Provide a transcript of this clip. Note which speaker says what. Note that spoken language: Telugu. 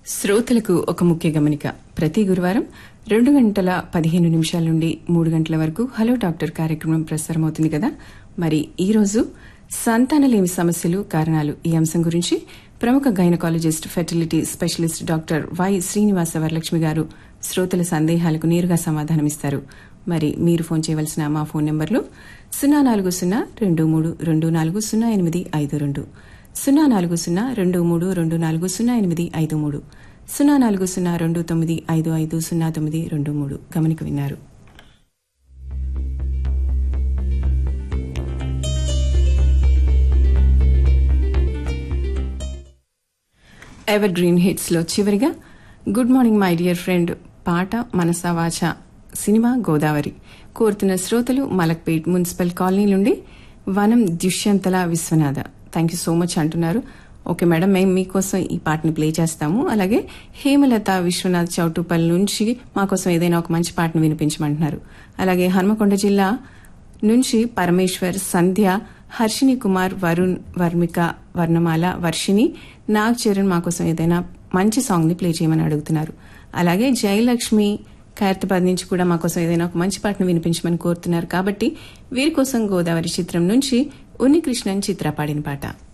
Speaker 1: శ్రోతలకు ఒక ముఖ్య గమనిక ప్రతి గురువారం రెండు గంటల పదిహేను నిమిషాల నుండి మూడు గంటల వరకు హలో డాక్టర్ కార్యక్రమం ప్రసారమవుతుంది కదా మరి ఈ రోజు సంతానలేమి సమస్యలు కారణాలు ఈ అంశం గురించి ప్రముఖ gynaecologist fertility specialist doctor Y Srinivasa Varalakshmi గారు శ్రోతల సందేహాలకు నేరుగా సమాధానమిస్తారు మరి మీరు ఫోన్ చేయవలసిన మా ఫోన్ నెంబర్లు సున్నా నాలుగు సున్నా రెండు మూడు రెండు నాలుగు సున్నా ఎనిమిది ఐదు రెండు సున్నా నాలుగు సున్నా రెండు మూడు రెండు నాలుగు సున్నా ఎనిమిది ఐదు మూడు సున్నా నాలుగు సున్నా రెండు తొమ్మిది ఐదు ఐదు సున్నా తొమ్మిది రెండు మూడు గమనిక విన్నారు ఎవర్ గ్రీన్ హిట్స్ లో చివరిగా good morning my dear friend పాట మనసా వాచ సినిమా గోదావరి కోరుతున్న శ్రోతలు మలక్పేట్ మున్సిపల్ కాలనీ నుండి Vanam Dushyantala Viswanatha thank you so much అంటున్నారు ఓకే మేడం మేము మీకోసం ఈ పాటని ప్లే చేస్తాము అలాగే హేమలత విశ్వనాథ్ చౌటుపల్లి నుంచి మాకోసం ఏదైనా ఒక మంచి పాటను వినిపించమంటున్నారు అలాగే హన్మకొండ జిల్లా నుంచి పరమేశ్వర్ సంధ్య హర్షిని కుమార్ వరుణ్ వర్మిక వర్ణమాల వర్షిని నాగ్ చరణ్ మాకోసం ఏదైనా మంచి సాంగ్ ని ప్లే చేయమని అడుగుతున్నారు అలాగే జయలక్ష్మి ఖైరతాబాద్ నుంచి కూడా మాకోసం ఏదైనా ఒక మంచి పాటను వినిపించమని కోరుతున్నారు కాబట్టి వీరి కోసం గోదావరి చిత్రం నుంచి ఉన్ని కృష్ణన్ చిత్ర పాడిన పాట